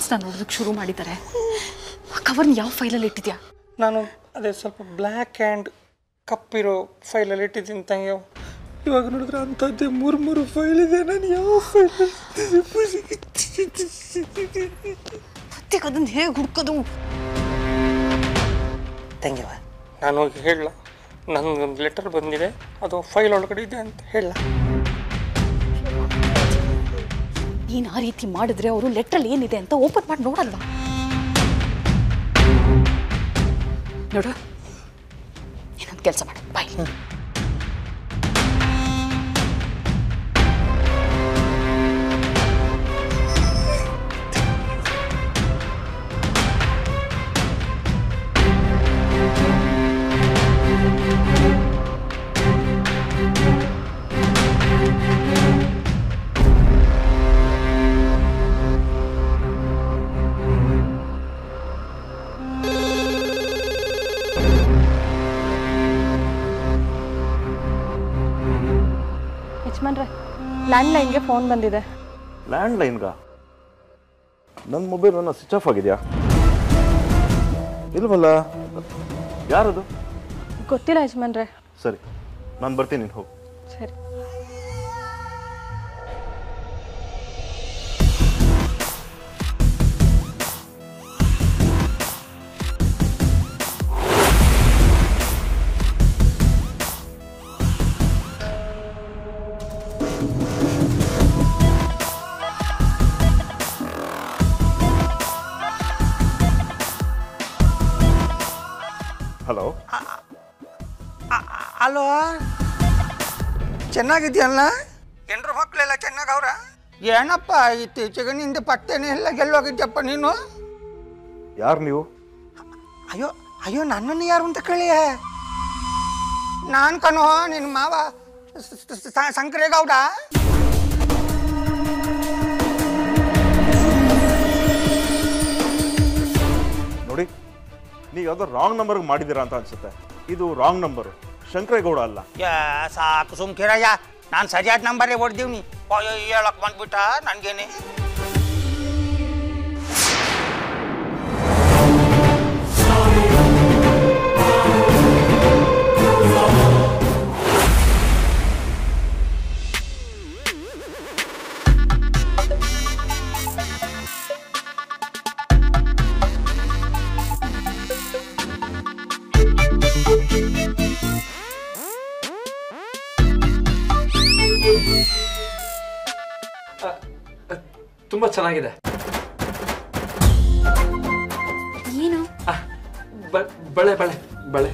ಫೇಸ್ನ ನೋಡೋದಕ್ಕೆ ಶುರು ಮಾಡಿದ್ದಾರೆ ಆ ಕವರ್ನ ಯಾವ ಫೈಲಲ್ಲಿ ಇಟ್ಟಿದ್ಯಾ ನಾನು ಅದೇ ಸ್ವಲ್ಪ ಬ್ಲ್ಯಾಕ್ ಆ್ಯಂಡ್ ಕಪ್ಪಿರೋ ಫೈಲಲ್ಲಿ ಇಟ್ಟಿದ್ದೀನಿ ತಂಗಿ ಇವಾಗ ನೋಡಿದ್ರೆ ಅಂಥದ್ದೇ ಮೂರು ಮೂರು ಫೈಲ್ ಇದೆ ನಾನು ಯಾವ ಫೈಲ್ ಮತ್ತೆ ಅದನ್ನ ಹೇಗೆ ಹುಡ್ಕೋದು ತಂಗಿವ ನಾನು ಹೋಗಿ ಹೇಳಲ್ಲ ನನಗೊಂದು ಲೆಟರ್ ಬಂದಿದೆ ಅದು ಫೈಲ್ ಒಳಗಡೆ ಇದೆ ಅಂತ ಹೇಳಲ್ಲ ನೀನು ಆ ರೀತಿ ಮಾಡಿದ್ರೆ ಅವರು ಲೆಟ್ರಲ್ಲಿ ಏನಿದೆ ಅಂತ ಓಪನ್ ಮಾಡಿ ನೋಡಲ್ವಾ ನೋಡು ಏನೊಂದು ಕೆಲಸ ಮಾಡು ಬಾಯ್ ಯಜಮಾನ್ರೆ ಲ್ಯಾಂಡ್ಲೈನ್ಗೆ ಫೋನ್ ಬಂದಿದೆ ಲ್ಯಾಂಡ್ಲೈನ್ಗ ನನ್ನ ಮೊಬೈಲ್ ನನ್ನ ಸ್ವಿಚ್ ಆಫ್ ಆಗಿದೆಯಾ ಇಲ್ವಲ್ಲ ಯಾರದು ಗೊತ್ತಿಲ್ಲ ಯಜಮಾನ್ರೆ ಸರಿ ನಾನು ಬರ್ತೀನಿ ನೀನು ಹೋಗು ಸರಿ ಹಲೋ ಅಲೋ ಚೆನ್ನಾಗಿದೆಯಲ್ಲ ಎಂಡ್ರ ಮಕ್ಕಳೆಲ್ಲ ಚೆನ್ನಾಗವ್ರ ಏನಪ್ಪ ಇತ್ತೀಚೆಗೆ ನಿಂದು ಪತ್ತೆನೇ ಎಲ್ಲ ಗೆಲ್ಲೋಗಿದ್ಯಪ್ಪ ನೀನು ಯಾರು ನೀವು ಅಯ್ಯೋ ಅಯ್ಯೋ ನನ್ನನ್ನು ಯಾರು ಅಂತ ಕೇಳಿ ನಾನು ಕಣೋ ನಿನ್ನ ಮಾವ ಸ- ಸ- ಸ- ಸಂಕ್ರೇಗೌಡ ನೋಡಿ ನೀವು ಯಾವುದೋ ರಾಂಗ್ ನಂಬರ್ಗೆ ಮಾಡಿದ್ದೀರಾ ಅಂತ ಅನ್ಸುತ್ತೆ ಇದು ರಾಂಗ್ ನಂಬರು ಶಂಕರೇಗೌಡ ಅಲ್ಲ ಯಾ ಸಾಕು ಸುಮ್ಕಿರಯ್ಯ ನಾನು ಸರಿಯಾದ ನಂಬರೇ ಹೊಡ್ದೀವ್ನಿ ಹೇಳಕ್ ಬಂದ್ಬಿಟ್ಟ ನನಗೇನೆ ತುಂಬ ಚೆನ್ನಾಗಿದೆ ಏನು ಬ- ಬಳೆ ಬಳೆ ಬಳೆ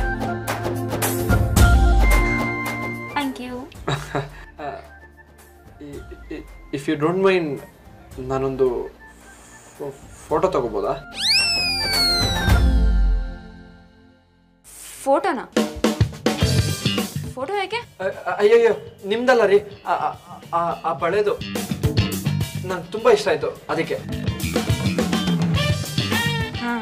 thank you if you don't mind ನಾನೊಂದು ಫೋಟೋ ತಗೋಬೋದಾ ಫೋಟೋನಾ ಫೋಟೋ ಯಾಕೆ ಅ- ಅ- ಅಯ್ಯಯ್ಯೋ ನಿಮ್ದಲ್ಲ ರೀ ಆ- ಆ- ಆ- ಆ ಬಳೆದು ನಂಗೆ ತುಂಬ ಇಷ್ಟ ಆಯಿತು ಅದಕ್ಕೆ ಹಾಂ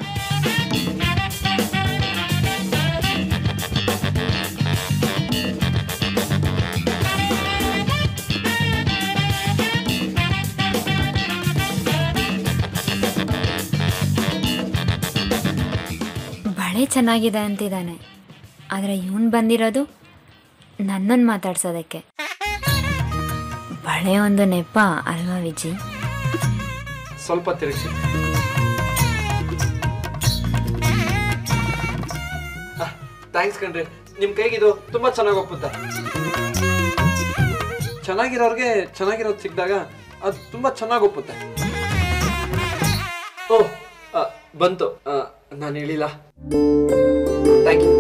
ಬಳೆ ಚೆನ್ನಾಗಿದೆ ಅಂತಿದ್ದಾನೆ ಆದರೆ ಇವನು ಬಂದಿರೋದು ನನ್ನನ್ನು ಮಾತಾಡ್ಸೋದಕ್ಕೆ ಬಳೆ ಒಂದು ನೆಪ ಅಲ್ವಾ ವಿಜಿ ಸ್ವಲ್ಪ ತಿರುಗಿಸಿ ಥ್ಯಾಂಕ್ಸ್ ಕಣ್ರಿ ನಿಮ್ಮ ಕೈಗಿದು ತುಂಬ ಚೆನ್ನಾಗಿ ಒಪ್ಪುತ್ತೆ ಚೆನ್ನಾಗಿರೋರ್ಗೆ ಚೆನ್ನಾಗಿರೋದು ಸಿಕ್ಕಿದಾಗ ಅದು ತುಂಬ ಚೆನ್ನಾಗಿ ಒಪ್ಪುತ್ತೆ ಓ ಆ, ಬಂತು ನಾನು ಹೇಳಿಲ್ಲ ಥ್ಯಾಂಕ್ ಯು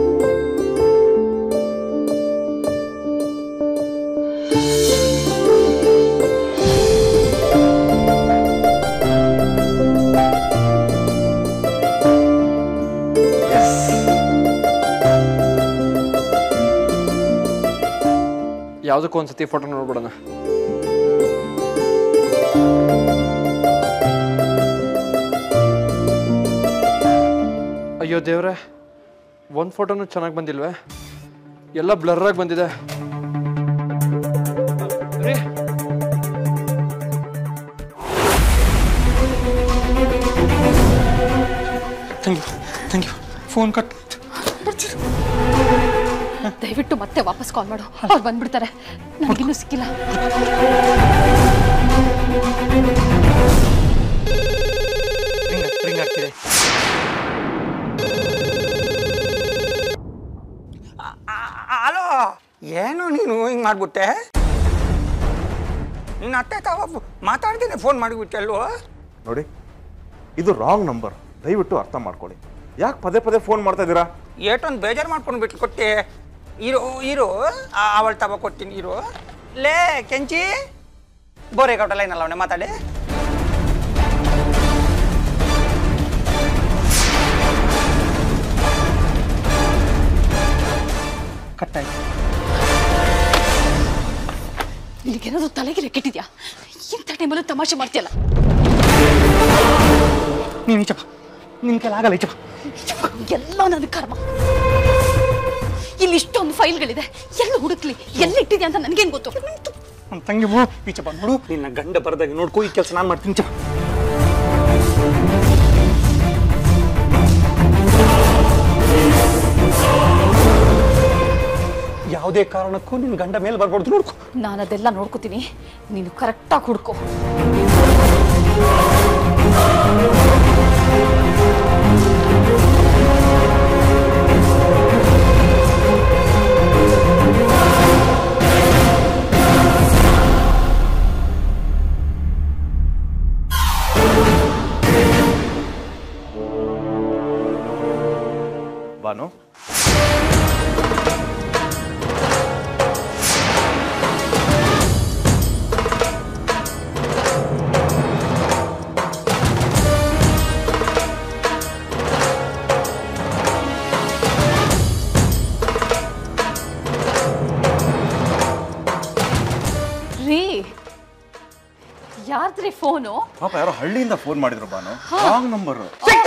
ಯಾವುದಕ್ಕೂ ಒಂದ್ಸತಿ ಫೋಟೋ ನೋಡ್ಬಿಡೋಣ ಅಯ್ಯೋ ದೇವ್ರೆ ಒಂದು ಫೋಟೋನು ಚೆನ್ನಾಗಿ ಬಂದಿಲ್ವೇ ಎಲ್ಲ ಬ್ಲರ್ರಾಗಿ ಬಂದಿದೆ ರೀ thank you thank you phone cut ದಯವಿಟ್ಟು ಮತ್ತೆ ವಾಪಸ್ ಕಾಲ್ ಮಾಡು ಅವ್ರು ಬಂದ್ಬಿಡ್ತಾರೆ ನನಗಿನ್ನೂ ಸಿಕ್ಕಿಲ್ಲ ರಿಂಗ್ ರಿಂಗ್ ಆಗ್ತಿದೆ ಹಲೋ ಏನು ನೀನು ಹಿಂಗೆ ಮಾಡ್ಬಿಟ್ಟೆ ನಿನ್ನ ಅತ್ತೆ ತಾವ ಮಾತಾಡ್ತೀನಿ ಫೋನ್ ಮಾಡಿಬಿಟ್ಟೆ ಅಲ್ವೋ ನೋಡಿ ಇದು ರಾಂಗ್ ನಂಬರ್ ದಯವಿಟ್ಟು ಅರ್ಥ ಮಾಡ್ಕೊಳ್ಳಿ ಯಾಕೆ ಪದೇ ಪದೇ ಫೋನ್ ಮಾಡ್ತಾ ಇದ್ದೀರಾ ಏಟೊಂದು ಬೇಜಾರು ಮಾಡ್ಕೊಂಡು ಬಿಟ್ಟು ಕೊಟ್ಟೆ ಇರು ಇರು ಅವಳ ತವ ಕೊಡ್ತೀನಿ ಇರು ಲೇ ಕೆಂಚಿ ಬೋರೆ ಕಟ್ಟಲ್ಲ ಏನಲ್ಲ ಅವನೇ ಮಾತಾಡಿ ಕಟ್ಟಾಯ್ತು ನಿನಗೇನಾದ್ರು ತಲೆಗೆ ಕೆಟ್ಟಿದ್ಯಾ ಇಂಥ ಟೈಮಲ್ಲೂ ತಮಾಷೆ ಮಾಡ್ತೀಯಲ್ಲ ನೀನು ಈಚಪ್ಪ ನಿನ್ನ ಕೈಲಿ ಆಗಲ್ಲ ಈಚಪ್ಪ ಎಲ್ಲ ನನ್ನ ಕರ್ಮ ಇಲ್ಲಿ ಇಷ್ಟೊಂದು ಫೈಲ್ಗಳಿದೆ ಎಲ್ಲಿ ಹುಡುಕ್ಲಿ ಎಲ್ಲಿಟ್ಟಿದ್ಯಾ ಅಂತ ನನಗೇನು ಗೊತ್ತು ನಮ್ಮ ತಂಗಿ ಬೋ ಈಚಪ್ಪ ನೋಡು ನಿನ್ನ ಗಂಡ ಬರದಾಗ ನೋಡ್ಕೊ ಈ ಕೆಲಸ ನಾನು ಮಾಡ್ತೀನಿ ಚಪ್ಪ ಯಾವುದೇ ಕಾರಣಕ್ಕೂ ನಿನ್ನ ಗಂಡ ಮೇಲೆ ಬರ್ಬಾರ್ದು ನೋಡ್ಕೊ ನಾನು ಅದೆಲ್ಲ ನೋಡ್ಕೋತೀನಿ ನೀನು ಕರೆಕ್ಟಾಗಿ ಹುಡ್ಕೋ ಬಾನು ರೀ ಯಾರ್ದ್ರಿ ಫೋನು ಪಾಪ ಯಾರೋ ಹಳ್ಳಿಯಿಂದ ಫೋನ್ ಮಾಡಿದ್ರು ಬಾನು ರಾಂಗ್ ನಂಬರ್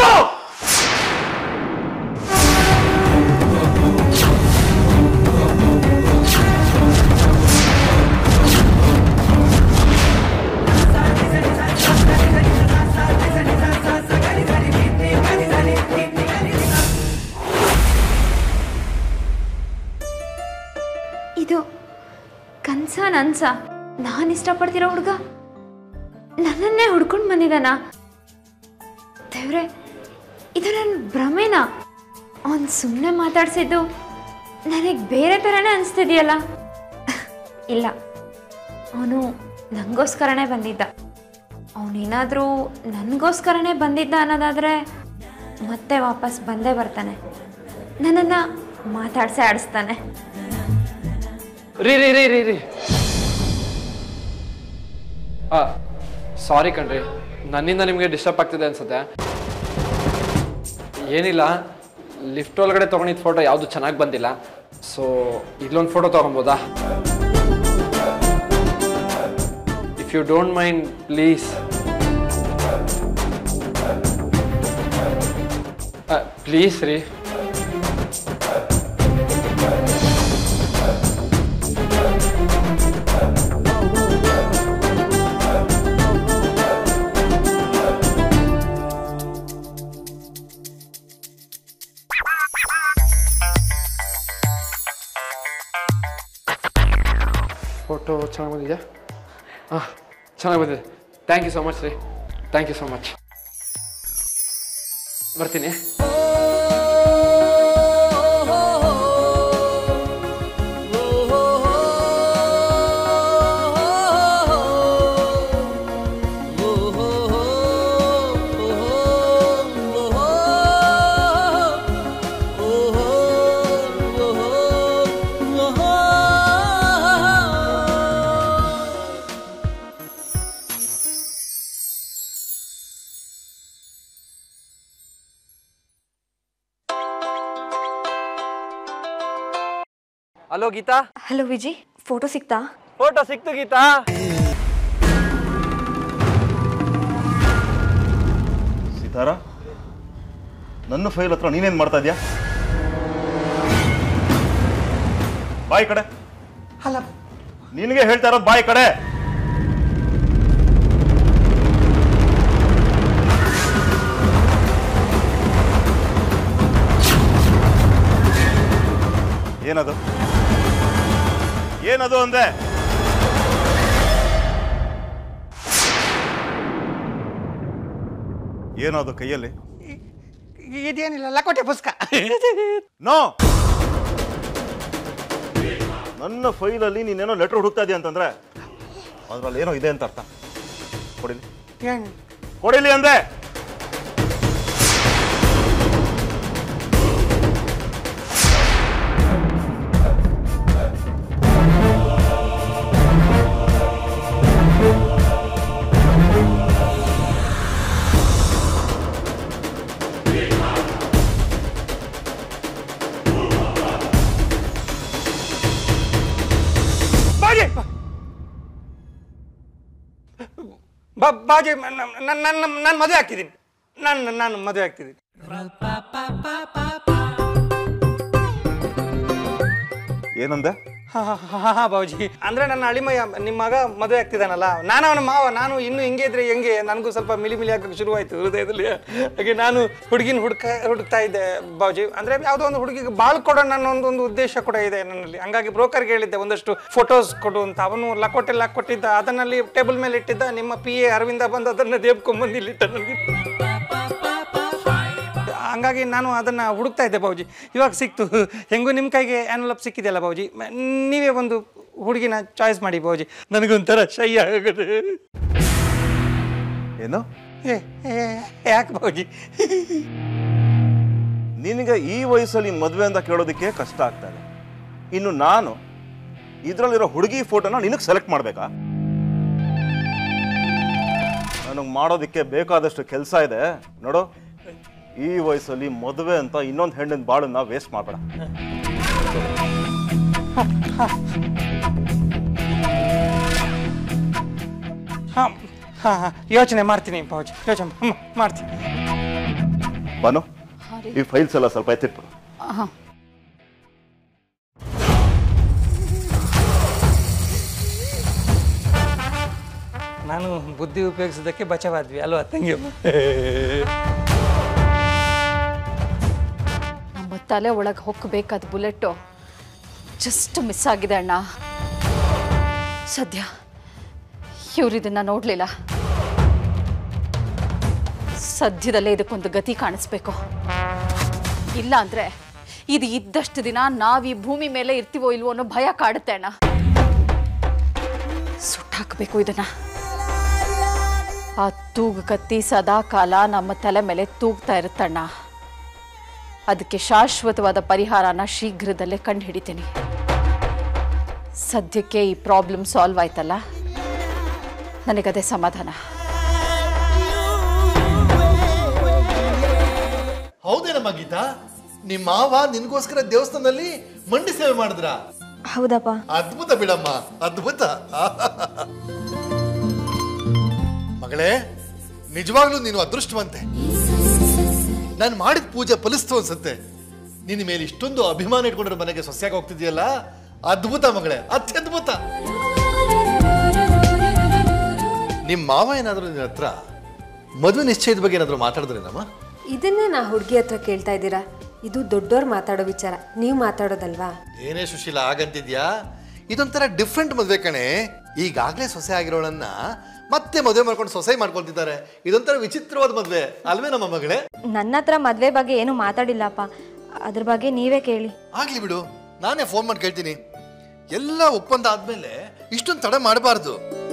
ಇದು ಕನ್ಸ ನನ್ಸ ನಾನು ಇಷ್ಟಪಡ್ತಿರೋ ಹುಡುಗ ನನ್ನನ್ನೇ ಹುಡ್ಕೊಂಡು ಬಂದಿದ್ದಾನ ದೇವ್ರೆ ಇದು ನನ್ನ ಭ್ರಮೆನಾ ಅವನು ಸುಮ್ಮನೆ ಮಾತಾಡ್ಸಿದ್ದು ನನಗೆ ಬೇರೆ ಥರನೇ ಅನಿಸ್ತಿದೆಯಲ್ಲ ಇಲ್ಲ ಅವನು ನನಗೋಸ್ಕರನೇ ಬಂದಿದ್ದ ಅವನೇನಾದರೂ ನನಗೋಸ್ಕರನೇ ಬಂದಿದ್ದ ಅನ್ನೋದಾದರೆ ಮತ್ತೆ ವಾಪಸ್ ಬಂದೇ ಬರ್ತಾನೆ ನನ್ನನ್ನು ಮಾತಾಡ್ಸೇ ಆಡಿಸ್ತಾನೆ ರೀ ರೀ ರೀ ರೀ ರೀ ಸಾರಿ ಕಣ್ರಿ ನನ್ನಿಂದ ನಿಮಗೆ ಡಿಸ್ಟರ್ಬ್ ಆಗ್ತಿದೆ ಅನ್ಸುತ್ತೆ ಏನಿಲ್ಲ ಲಿಫ್ಟ್ ಒಳಗಡೆ ತೊಗೊಂಡಿದ್ದ ಫೋಟೋ ಯಾವುದು ಚೆನ್ನಾಗಿ ಬಂದಿಲ್ಲ ಸೊ ಇಲ್ಲೊಂದು ಫೋಟೋ ತೊಗೊಬೋದಾ if you don't mind please please ರೀ ಫೋಟೋ ಚೆನ್ನಾಗಿ ಬಂದಿದೆ ಹಾಂ ಚೆನ್ನಾಗಿ ಬಂದಿದೆ ಥ್ಯಾಂಕ್ ಯು ಸೊ ಮಚ್ ರೀ ಥ್ಯಾಂಕ್ ಯು ಸೊ ಮಚ್ ಬರ್ತೀನಿ hello Geetha hello Viji photo ಸಿಕ್ತಾ ಫೋಟೋ ಸಿಕ್ತು ಗೀತಾ ಸೀತಾರ ನನ್ನ ಫೈಲ್ ಹತ್ರ ನೀನೇನ್ ಮಾಡ್ತಾ ಇದೀಯಾ ಬಾಯ್ ಕಡೆ ಅಲ್ಲ ನಿನಗೆ ಹೇಳ್ತಾ ಇರೋದು ಬಾಯ್ ಕಡೆ ಏನದು ಏನದು ಅಂದೆ ಏನದು ಕೈಯಲ್ಲಿ ಇದೇನಿಲ್ಲ ಲಕೋಟೆ ಪುಸ್ತಕ ನೋ ನನ್ನ ಫೈಲಲ್ಲಿ ನೀನೇನೋ ಲೆಟರ್ ಹುಡುಕ್ತಾ ಇದೆಯಾ ಅಂತಂದ್ರೆ ಅದ್ರಲ್ಲಿ ಏನೋ ಇದೆ ಅಂತ ಅರ್ಥ ಕೊಡಿಲಿ ಏನು ಕೊಡಿಲಿ ಅಂದೆ ಬಾಜಿ ಬಾ ಬಾಜಿ ನನ್ನ ನನ್ನ ನಾನು ಮದುವೆ ಆಗ್ತಿದ್ದೀನಿ ನಾನು ನಾನು ಮದುವೆ ಆಗ್ತಿದ್ದೀನಿ ಏನಂದೆ ಹಾ ಹಾ ಹಾ ಬಾಬುಜಿ ಅಂದ್ರೆ ನನ್ನ ಅಳಿಮಯ್ಯ ನಿಮ್ಮ ಮಗ ಮದುವೆ ಆಗ್ತಿದ್ದಾನಲ್ಲ ನಾನು ಅವನ ಮಾವ ನಾನು ಇನ್ನು ಹಿಂಗೆ ಇದ್ರೆ ಹೆಂಗೆ ನನಗೂ ಸ್ವಲ್ಪ ಮಿಲಿ ಮಿಲಿ ಆಗಕ್ಕೆ ಶುರುವಾಯ್ತು ಹೃದಯದಲ್ಲಿ ಹಾಗೆ ನಾನು ಹುಡುಗಿನ ಹುಡುಕ ಹುಡುಕ್ತಾ ಇದ್ದೆ ಬಾಬುಜಿ ಅಂದ್ರೆ ಯಾವುದೋ ಒಂದು ಹುಡುಗಿಗೆ ಬಾಳ್ ಕೊಡೋಣ ಅನ್ನೋ ಒಂದು ಒಂದು ಉದ್ದೇಶ ಕೂಡ ಇದೆ ನನ್ನಲ್ಲಿ ಹಂಗಾಗಿ ಬ್ರೋಕರ್ಗೆ ಹೇಳಿದ್ದೆ ಒಂದಷ್ಟು ಫೋಟೋಸ್ ಕೊಡು ಅಂತ ಅವನು ಲಕೋಟೆ ಲಾಕ್ ಕೊಟ್ಟಿದ್ದ ಅದನ್ನಲ್ಲಿ ಟೇಬಲ್ ಮೇಲೆ ಇಟ್ಟಿದ್ದ ನಿಮ್ಮ ಪಿ ಎ ಅರವಿಂದ ಬಂದು ಅದನ್ನ ದೇಬ್ಕೊಂಬಂದು ಇಲ್ಲಿಟ್ಟ ನನಗೆ ಹಂಗಾಗಿ ನಾನು ಅದನ್ನು ಹುಡುಕ್ತಾ ಇದ್ದೆ ಬಾಬುಜಿ ಇವಾಗ ಸಿಕ್ತು ಹೆಂಗೂ ನಿಮ್ಮ ಕೈಗೆ ಆ್ಯನ್ವಲಪ್ ಸಿಕ್ಕಿದೆಯಲ್ಲ ಬಾಬುಜಿ ಮ- ನೀವೇ ಒಂದು ಹುಡುಗಿನ ಚಾಯ್ಸ್ ಮಾಡಿ ಬಾಬುಜಿ ನನಗೊಂಥರ ಶೈ ಆಗುತ್ತೆ ಏನು ಏ ಏ, ಯಾಕೆ ಬಾಬುಜಿ ನಿನಗೆ ಈ ವಯಸ್ಸಲ್ಲಿ ಮದುವೆ ಅಂತ ಕೇಳೋದಕ್ಕೆ ಕಷ್ಟ ಆಗ್ತಾ ಇದೆ ಇನ್ನು ನಾನು ಇದರಲ್ಲಿರೋ ಹುಡುಗಿ ಫೋಟೋನ ನಿನಗೆ ಸೆಲೆಕ್ಟ್ ಮಾಡಬೇಕಾ ನನಗೆ ಮಾಡೋದಕ್ಕೆ ಬೇಕಾದಷ್ಟು ಕೆಲಸ ಇದೆ ನೋಡು ಈ ವಯಸ್ಸಲ್ಲಿ ಮದುವೆ ಅಂತ ಇನ್ನೊಂದು ಹೆಣ್ಣಿನ ಬಾಳನ್ನ ವೇಸ್ಟ್ ಮಾಡಬೇಡ ಹಾಂ ಹಾಂ ಹಾಂ ಯೋಚನೆ ಮಾಡ್ತೀನಿ ಬಾಬುಜಿ ಯೋಚನೆ ಹ್ಮ್, ಮಾಡ್ತೀನಿ ಬಾನು ಈ ಫೈಲ್ಸ್ ಎಲ್ಲ ಸ್ವಲ್ಪ ಎತ್ತಿಟ್ಬಿಡು ಹಾಂ ನಾನು ಬುದ್ಧಿ ಉಪಯೋಗಿಸೋದಕ್ಕೆ ಬಚಾವಾದ್ವಿ ಅಲ್ವಾ ತಂಗಿ ನಮ್ಮ ತಲೆ ಒಳಗೆ ಹೊಕ್ಕಬೇಕಾದ ಬುಲೆಟ್ಟು ಜಸ್ಟ್ ಮಿಸ್ ಆಗಿದೆ ಅಣ್ಣ ಸದ್ಯ ಇವರಿದನ್ನ ನೋಡಲಿಲ್ಲ ಸದ್ಯದಲ್ಲೇ ಇದಕ್ಕೊಂದು ಗತಿ ಕಾಣಿಸ್ಬೇಕು ಇಲ್ಲ ಅಂದ್ರೆ ಇದು ಇದ್ದಷ್ಟು ದಿನ ನಾವು ಈ ಭೂಮಿ ಮೇಲೆ ಇರ್ತೀವೋ ಇಲ್ವೋ ಅನ್ನೋ ಭಯ ಕಾಡುತ್ತೆ ಅಣ್ಣ ಸುಟ್ಟಾಕಬೇಕು ಇದನ್ನ ಆ ತೂಗು ಕತ್ತಿ ಸದಾ ಕಾಲ ನಮ್ಮ ತಲೆ ಮೇಲೆ ತೂಗ್ತಾ ಇರುತ್ತಣ್ಣ ಅದಕ್ಕೆ ಶಾಶ್ವತವಾದ ಪರಿಹಾರನ ಶೀಘ್ರದಲ್ಲೇ ಕಂಡು ಹಿಡಿತೀನಿ ಸದ್ಯಕ್ಕೆ ಈ ಪ್ರಾಬ್ಲಮ್ ಸಾಲ್ವ್ ಆಯ್ತಲ್ಲ ನನಗದೇ ಸಮಾಧಾನ ಹೌದೇನಮ್ಮ ಗೀತಾ ನಿಮ್ಮ ಮಾವ ನಿನ್ಗೋಸ್ಕರ ದೇವಸ್ಥಾನದಲ್ಲಿ ಮಂಡಿ ಸೇವೆ ಮಾಡಿದ್ರ ಹೌದಪ್ಪ ಅದ್ಭುತ ಬಿಡಮ್ಮ ಅದ್ಭುತ ಮಗಳೇ ನಿಜವಾಗ್ಲೂ ನೀನು ಅದೃಷ್ಟವಂತೆ ನಾನು ಮಾಡಿದ ಪೂಜೆ ಫಲಿಸ್ತು ಅನ್ಸುತ್ತೆ ನಿನ್ನ ಮೇಲೆ ಇಷ್ಟೊಂದು ಅಭಿಮಾನ ಇಟ್ಕೊಂಡಿರೋ ಮನೆಗೆ ಸೊಸೆಯಾಗಿ ಹೋಗ್ತಿದ್ಯಲ್ಲ ಅದ್ಭುತ ಮಗಳೇ ಅತ್ಯದ್ಭುತ ನಿಮ್ಮ ಮಾವ ಏನಾದರೂ ನಿನ್ನ ಹತ್ರ ಮದುವೆ ನಿಶ್ಚಯದ ಬಗ್ಗೆ ಏನಾದರೂ ಮಾತಾಡಿದ್ರೇನಮ್ಮ ಇದನ್ನೇ ನಾ ಹುಡುಗಿ ಹತ್ರ ಕೇಳ್ತಾ ಇದ್ದೀರಾ ಇದು ದೊಡ್ಡೋರು ಮಾತಾಡೋ ವಿಚಾರ ನೀವು ಮಾತಾಡೋದಲ್ವಾ ಏನೇ ಸುಶೀಲ ಆಗಂತಿದ್ಯಾ ಇದೊಂಥರ ಡಿಫ್ರೆಂಟ್ ಮದುವೆ ಕಣೆ ಈಗಾಗಲೇ ಸೊಸೆ ಆಗಿರೋಳನ್ನ ಮತ್ತೆ ಮದುವೆ ಮಾಡ್ಕೊಂಡು ಸೊಸೆ ಮಾಡ್ಕೊಳ್ತಿದ್ದಾರೆ ಇದೊಂಥರ ವಿಚಿತ್ರವಾದ ಮದುವೆ ಅಲ್ವೇ ನಮ್ಮ ಮಗಳೇ ನನ್ನ ಹತ್ರ ಮದುವೆ ಬಗ್ಗೆ ಏನು ಮಾತಾಡಿಲ್ಲಪ್ಪ ಅದ್ರ ಬಗ್ಗೆ ನೀವೇ ಕೇಳಿ ಆಗ್ಲಿ ಬಿಡು ನಾನೇ ಫೋನ್ ಮಾಡಿ ಕೇಳ್ತೀನಿ ಎಲ್ಲ ಒಪ್ಪಂದ ಆದ್ಮೇಲೆ ಇಷ್ಟೊಂದು ತಡ ಮಾಡಬಾರ್ದು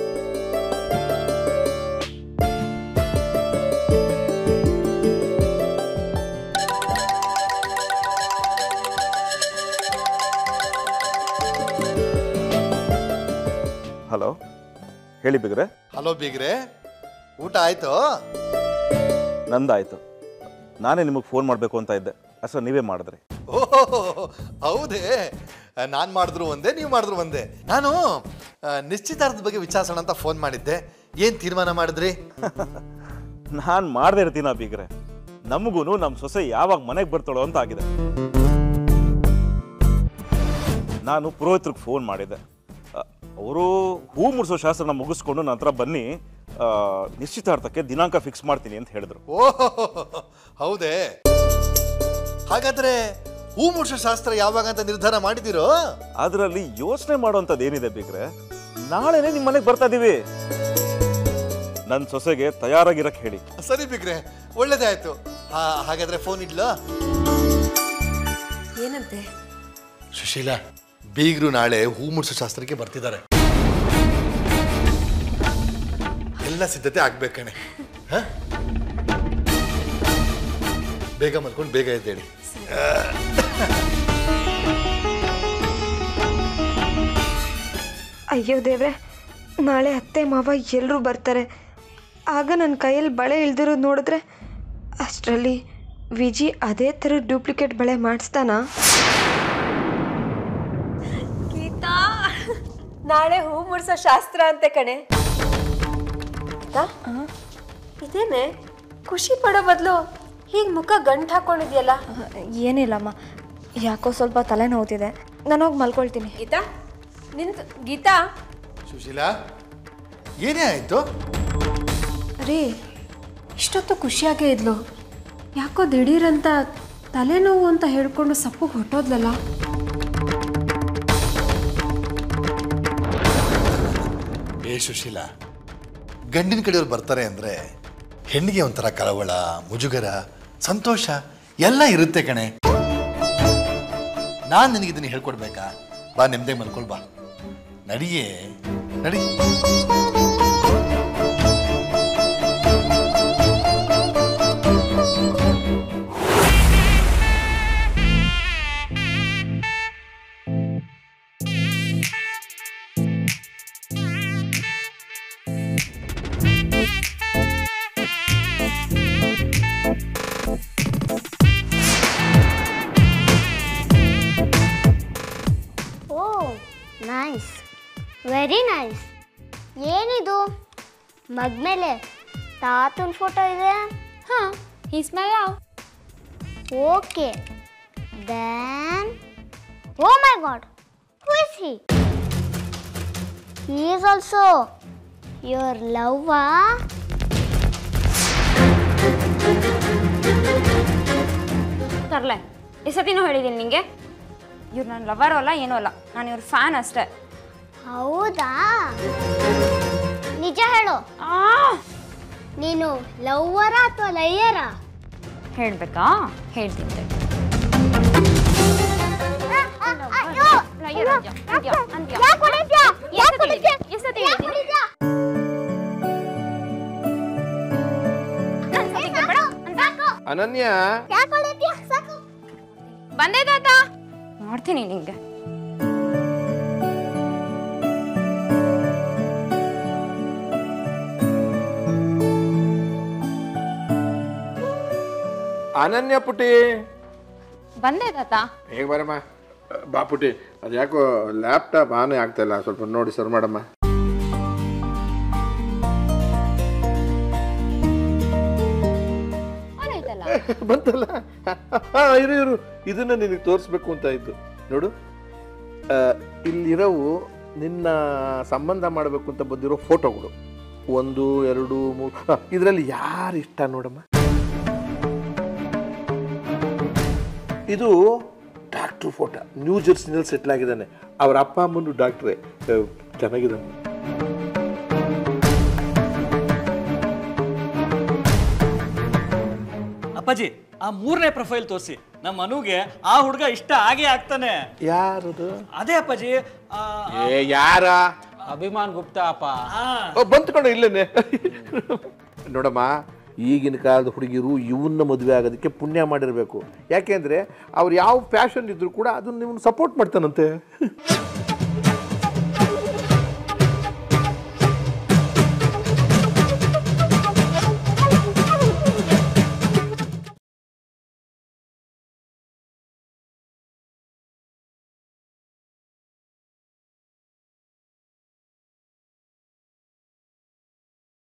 ಹಲೋ ಹೇಳಿ ಬಿಗ್ರೆ ಹಲೋ ಬೀಗ್ರೆ ಊಟ ಆಯ್ತು ನಂದಾಯ್ತು ನಾನೇ ನಿಮಗೆ ಫೋನ್ ಮಾಡಬೇಕು ಅಂತ ಇದ್ದೆ ಅಷ್ಟೇ ನೀವೇ ಮಾಡಿದ್ರಿ ಓಹೋ ಹೌದೇ ನಾನು ಮಾಡಿದ್ರು ಒಂದೇ ನೀವು ಮಾಡಿದ್ರು ಒಂದೇ ನಾನು ಆ, ನಿಶ್ಚಿತಾರ್ಥದ ಬಗ್ಗೆ ವಿಚಾರಿಸೋಣ ಅಂತ ಫೋನ್ ಮಾಡಿದ್ದೆ ಏನು ತೀರ್ಮಾನ ಮಾಡಿದ್ರಿ ನಾನು ಮಾಡದೇ ಇರ್ತೀನ ಬೀಗ್ರೆ ನಮಗೂ ನಮ್ಮ ಸೊಸೆ ಯಾವಾಗ ಮನೆಗೆ ಬರ್ತಾಳೋ ಅಂತ ಆಗಿದೆ ನಾನು ಪುರೋಹಿತ್ರಿಗೆ ಫೋನ್ ಮಾಡಿದ್ದೆ ಅವರು ಹೂ ಮುಡಿಸೋ ಶಾಸ್ತ್ರನ ಮುಗಿಸ್ಕೊಂಡು ನಂತರ ಬನ್ನಿ ಆ, ನಿಶ್ಚಿತಾರ್ಥಕ್ಕೆ ದಿನಾಂಕ ಫಿಕ್ಸ್ ಮಾಡ್ತೀನಿ ಅಂತ ಹೇಳಿದ್ರು ಓಹೋ ಹೌದೇ ಹಾಗಾದ್ರೆ ಹೂ ಮುಡ್ಸೋ ಶಾಸ್ತ್ರ ಯಾವಾಗ ಅಂತ ನಿರ್ಧಾರ ಮಾಡಿದಿರೋ ಅದರಲ್ಲಿ ಯೋಚನೆ ಮಾಡುವಂಥದ್ದು ಏನಿದೆ ಬಿಗ್ರೆ ನಾಳೆನೇ ನಿಮ್ಮ ಮನೆಗೆ ಬರ್ತಾ ಇದೀವಿ ನನ್ನ ಸೊಸೆಗೆ ತಯಾರಾಗಿರಕ್ಕೆ ಹೇಳಿ ಸರಿ ಬಿಗ್ರೆ ಒಳ್ಳೇದೇ ಆಯ್ತು ಹಾ ಹಾಗಾದ್ರೆ ಫೋನ್ ಇಡ್ಲಾ ಏನಂತೆ ಸುಶೀಲಾ ಬೀಗರು ನಾಳೆ ಹೂ ಮುಡ್ಸೋ ಶಾಸ್ತ್ರಕ್ಕೆ ಬರ್ತಿದ್ದಾರೆ ಎಲ್ಲ ಸಿದ್ಧತೆ ಆಗ್ಬೇಕಣೆ ಹ? ಬೇಗ ಮಲ್ಕೊಂಡು ಬೇಗ ಎದ್ದೇಳಿ ಅಯ್ಯೋ ದೇವ್ರೆ ನಾಳೆ ಅತ್ತೆ ಮಾವ ಎಲ್ಲರೂ ಬರ್ತಾರೆ ಆಗ ನನ್ನ ಕೈಯಲ್ಲಿ ಬಳೆ ಇಲ್ದಿರೋದು ನೋಡಿದ್ರೆ ಅಷ್ಟರಲ್ಲಿ ವಿಜಿ ಅದೇ ಥರ ಡೂಪ್ಲಿಕೇಟ್ ಬಳೆ ಮಾಡಿಸ್ತಾನಾ ಗೀತಾ ನಾಳೆ ಹೂ ಮುಡ್ಸೋ ಶಾಸ್ತ್ರ ಅಂತೆ ಕಣೆ ಗೀತಾ, ಇದೇನೆ ಖುಷಿ ಪಡೋ ಬದಲು ಹೀಗೆ ಮುಖ ಗಂಟು ಹಾಕೊಂಡಿದ್ಯಲ್ಲ ಏನಿಲ್ಲಮ್ಮ ಯಾಕೋ ಸ್ವಲ್ಪ ತಲೆನೋವ್ತಿದೆ ನಾನು ಹೋಗಿ ಮಲ್ಕೊಳ್ತೀನಿ ಗೀತಾ ನಿಂತು ಗೀತಾ ಸುಶೀಲಾ ಏನೇ ಆಯ್ತು ರೀ ಇಷ್ಟೊತ್ತು ಖುಷಿಯಾಗೇ ಇದ್ಲು ಯಾಕೋ ದಿಢೀರಂತ ತಲೆನೋವು ಅಂತ ಹೇಳ್ಕೊಂಡು ಸಪ್ಪು ಹೊಟ್ಟೋದ್ಲಲ್ಲ ಏ ಸುಶೀಲಾ ಗಂಡಿನ ಕಡೆಯವ್ರು ಬರ್ತಾರೆ ಅಂದ್ರೆ ಹೆಣ್ಣಿಗೆ ಒಂಥರ ಕಳವಳ ಮುಜುಗರ ಸಂತೋಷ ಎಲ್ಲ ಇರುತ್ತೆ ಕಣೆ ನಾನು ನಿನಗೆ ಇದನ್ನ ಹೇಳ್ಕೊಡ್ಬೇಕಾ ಬಾ ನೆಮ್ಮದಿ ಮಲ್ಕೊಳ್ ಬಾ ನಡಿಯೇ ನಡಿ ಓ ನೈಸ್ ವೆರಿ ನೈಸ್ ಏನಿದು ಮಗ್ ಮೇಲೆ ತಾತನ ಫೋಟೋ ಇದೆ ಹಾಂ is my okay then oh my God who is he he is also your ಲವ್ವಾ ತರಲೆ ಎಸತಿನೂ ಹೇಳಿದ್ದೀನಿ ನಿಂಗೆ ಇವ್ರು ನನ್ನ ಲವರು ಅಲ್ಲ ಏನೂ ಅಲ್ಲ ನಾನು ಇವ್ರ ಫ್ಯಾನ್ ಅಷ್ಟೇ ಹೌದಾ ನಿಜ ಹೇಳು ನೀನು ಲವ್ವರ ಅಥವಾ ಲಯ್ಯರ ಹೇಳ್ಬೇಕಾ ಹೇಳ್ತೀನಿ ತಡಿ. ಎಷ್ಟೊತ್ತು ಹೇಳಿದ್ದೀನಿ? ನನ್ ಸತಿಗೆ ಬೇಡ ಅಂತ? ಅನನ್ಯ ಬಂದೆ ತಾತ ಮಾಡ್ತೀನಿ ನಿಂಗೆ ಅನನ್ಯ ಪುಟಿ ಬಂದೆ ತಾತ ಹೇಗೆ ಬರಮ್ಮ ಬಾ ಪುಟಿ ಅದು ಯಾಕೋ ಲ್ಯಾಪ್ಟಾಪ್ ಆನೇ ಆಗ್ತಾ ಇಲ್ಲ ಸ್ವಲ್ಪ ನೋಡಿ ಸರ್ ಮಾಡಮ್ಮ ಆಯ್ತಲ್ಲ ಬಂತಲ್ಲ ಹಾ ಇರು ಇರು ಇದನ್ನ ನಿನಗೆ ತೋರಿಸ್ಬೇಕು ಅಂತ ಇದ್ದು ನೋಡು ಆ, ಇಲ್ಲಿರೋವು ನಿನ್ನ ಸಂಬಂಧ ಮಾಡಬೇಕು ಅಂತ ಬಂದಿರೋ ಫೋಟೋಗಳು ಒಂದು ಎರಡು ಮೂರು ಇದರಲ್ಲಿ ಯಾರು ಇಷ್ಟ ನೋಡಮ್ಮ ಇದು ಡಾಕ್ಟ್ರು ಫೋಟೋ ನ್ಯೂ ಜೆರ್ಸಿನಲ್ಲಿ ಸೆಟ್ಲ್ ಆಗಿದ್ದಾನೆ ಅವ್ರ ಅಪ್ಪ ಅಮ್ಮನು ಡಾಕ್ಟ್ರೇ ಆ, ಚೆನ್ನಾಗಿದ್ದಾನೆ ಅಪ್ಪಾಜಿ ಆ ಮೂರನೇ ಪ್ರೊಫೈಲ್ ತೋರಿಸಿ ನಮ್ಮ ಅನುಗೆ ಆ ಹುಡುಗ ಇಷ್ಟ ಆಗೇ ಆಗ್ತಾನೆ ಯಾರದು ಅದೇ ಅಪ್ಪಾಜಿ ಆ, ಏ ಯಾರ ಅಭಿಮಾನ್ ಗುಪ್ತಾ ಅಪ್ಪ ಓ, ಬಂತು ಕಣ ಇಲ್ಲೇನೆ ನೋಡಮ್ಮ ಈಗಿನ ಕಾಲದ ಹುಡುಗಿರು ಇವನ್ನ ಮದುವೆ ಆಗೋದಕ್ಕೆ ಪುಣ್ಯ ಮಾಡಿರಬೇಕು ಯಾಕೆಂದ್ರೆ ಅವ್ರು ಯಾವ ಫ್ಯಾಷನ್ ಇದ್ರು ಕೂಡ ಅದನ್ನ ನಿಮ್ಮನ್ನು ಸಪೋರ್ಟ್ ಮಾಡ್ತಾನಂತೆ